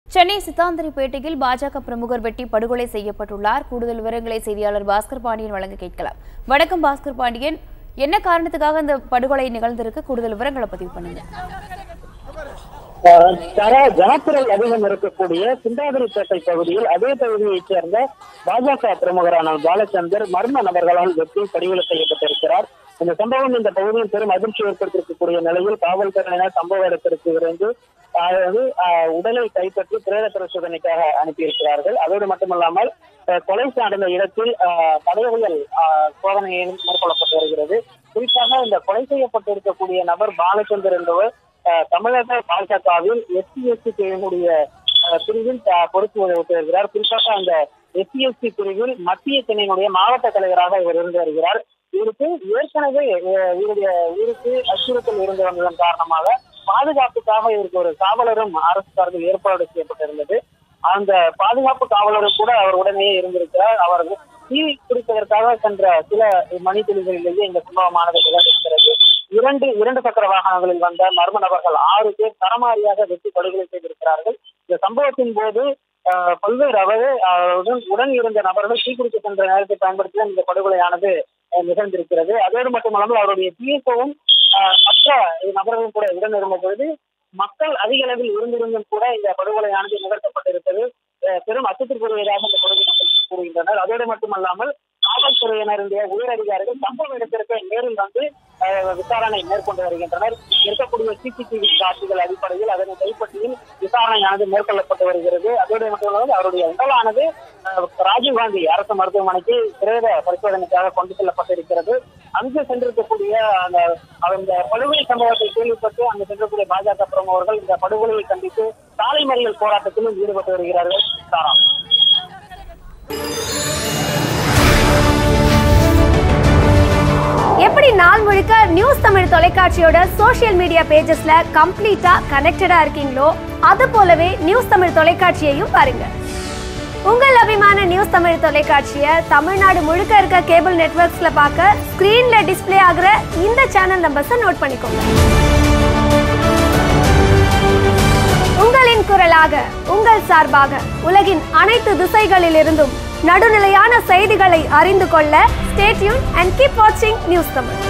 சென்னை சித்தாந்திரிப்பேட்டையில் பாஜக பிரமுகர் வெட்டி படுகொலை செய்யப்பட்டுள்ளார் கூடுதல் விவரங்களை செய்தியாளர் பாஸ்கர் பாண்டியன் வழங்க கேட்கலாம் வணக்கம் பாஸ்கர் பாண்டியன் என்ன காரணத்துக்காக இந்த படுகொலை நிகழ்ந்திருக்கு கூடுதல் விவரங்களை பதிவு பண்ணுங்க அஹ் தர ஜனத்திரை அதிகம் இருக்கக்கூடிய சிந்தாதிரிப்பேட்டை பகுதியில் அதே பகுதியைச் சேர்ந்த பாஜக பிரமுகரான பாலச்சந்தர் மர்ம நபர்களால் வெட்டி படுகொலை செய்யப்பட்டிருக்கிறார் இந்த சம்பவம் இந்த பகுதியில் பெரும் அதிர்ச்சி ஏற்பட்டிருக்கக்கூடிய நிலையில் காவல்துறையினர் சம்பவ இடத்திற்கு விரைந்து அதாவது அஹ், உடலை கைப்பற்றி பிரேத பரிசோதனைக்காக அனுப்பியிருக்கிறார்கள் அதோடு மட்டுமல்லாமல் அஹ், கொலை நடந்த இடத்தில் அஹ், தடயவியல் அஹ், சோதனையும் மேற்கொள்ளப்பட்டு வருகிறது குறிப்பாக இந்த கொலை செய்யப்பட்டிருக்கக்கூடிய நபர் பாலச்சந்தர் என்பவர் அஹ், தமிழக பாஜகவில் எஸ்சி எஸ்டி பிரிவினுடைய அஹ், பிரிவில் அஹ், பொறுப்பு வகித்து வருகிறார் குறிப்பாக அந்த எஸ்சி எஸ்டி பிரிவில் மத்திய சென்னையினுடைய மாவட்ட தலைவராக இவர் இருந்து வருகிறார் இவருக்கு ஏற்கனவே அஹ், இவருடைய உயிருக்கு அச்சுறுத்தல் இருந்து வந்ததன் காரணமாக பாதுகாப்புக்காக இவருக்கு ஒரு காவலரும் அரசு சார்பில் ஏற்பாடு செய்யப்பட்டிருந்தது அந்த பாதுகாப்பு காவலரும் கூட அவர் உடனேயே இருந்திருக்கிறார் அவர் தீ குடிப்பதற்காக சென்ற சில மணித்துளிகளிலேயே இந்த சம்பவமானது நிகழ்ந்திருக்கிறது இரண்டு இரண்டு சக்கர வாகனங்களில் வந்த மர்ம நபர்கள் ஆறு பேர் தரமாரியாக வெட்டி படுகொலை செய்திருக்கிறார்கள் இந்த சம்பவத்தின் போது அஹ், பல்வேறு அதாவது அஹ், உடன் உடன் இருந்த நபர்கள் தீக்குடிக்க சென்ற நேரத்தை பயன்படுத்தி தான் இந்த படுகொலையானது அஹ், நிகழ்ந்திருக்கிறது அதோடு மட்டுமல்லாமல் அவருடைய பிஎஸ்ஓவும் மற்ற நபர்களும் கூட உடன் இருந்த பொழுது மக்கள் அதிக அளவில் இருந்திருந்தும் கூட இந்த படுகொலையானது நிகழ்த்தப்பட்டிருப்பது அஹ், பெரும் அச்சத்திற்குரியதாக இந்த படுகொலை கூறுகின்றனர் அதோடு மட்டுமல்லாமல் காவல்துறையினருடைய உயர் அதிகாரிகள் சம்பவ இடத்திற்கு நேரில் வந்து அஹ், விசாரணை மேற்கொண்டு வருகின்றனர் இருக்கக்கூடிய சிசிடிவி காட்சிகள் அடிப்படையில் அதனை கைப்பற்றியும் விசாரணையானது மேற்கொள்ளப்பட்டு வருகிறது அதோடு மட்டுமல்லாமல் அவருடைய உடலானது அஹ், ராஜீவ்காந்தி அரசு மருத்துவமனைக்கு பிரேத பரிசோதனைக்காக கொண்டு செல்லப்பட்டிருக்கிறது அங்கு சென்றிருக்கக்கூடிய அந்த அந்த படுகொலை சம்பவத்தை கேள்விப்பட்டு அங்கு சென்றக்கூடிய பாஜக பிரமுகர்கள் இந்த படுகொலையை கண்டித்து சாலை மறியல் போராட்டத்திலும் ஈடுபட்டு வருகிறார்கள் சாரா எப்படி நாள் முழுக்க நியூஸ் தமிழ் தொலைக்காட்சியோட சோஷியல் மீடியா பேஜஸ்ல கம்ப்ளீட்டா கனெக்டடா இருக்கீங்களோ அது போலவே நியூஸ் தமிழ் தொலைக்காட்சியையும் பாருங்க உங்கள் அபிமான நியூஸ் தமிழ் தொலைக்காட்சியை தமிழ்நாடு முழுக்க இருக்க கேபிள் நெட்வொர்க்ஸ்ல பார்க்க ஸ்கிரீன்ல டிஸ்ப்ளே ஆகுற இந்த சேனல் நம்பர்ஸை நோட் பண்ணிக்கோங்க உங்களின் குரலாக உங்கள் சார்பாக உலகின் அனைத்து திசைகளிலிருந்தும் நடுநிலையான செய்திகளை அறிந்து கொள்ள ஸ்டேட்யூன் அண்ட் கீப் வாட்சிங் நியூஸ் தமிழ்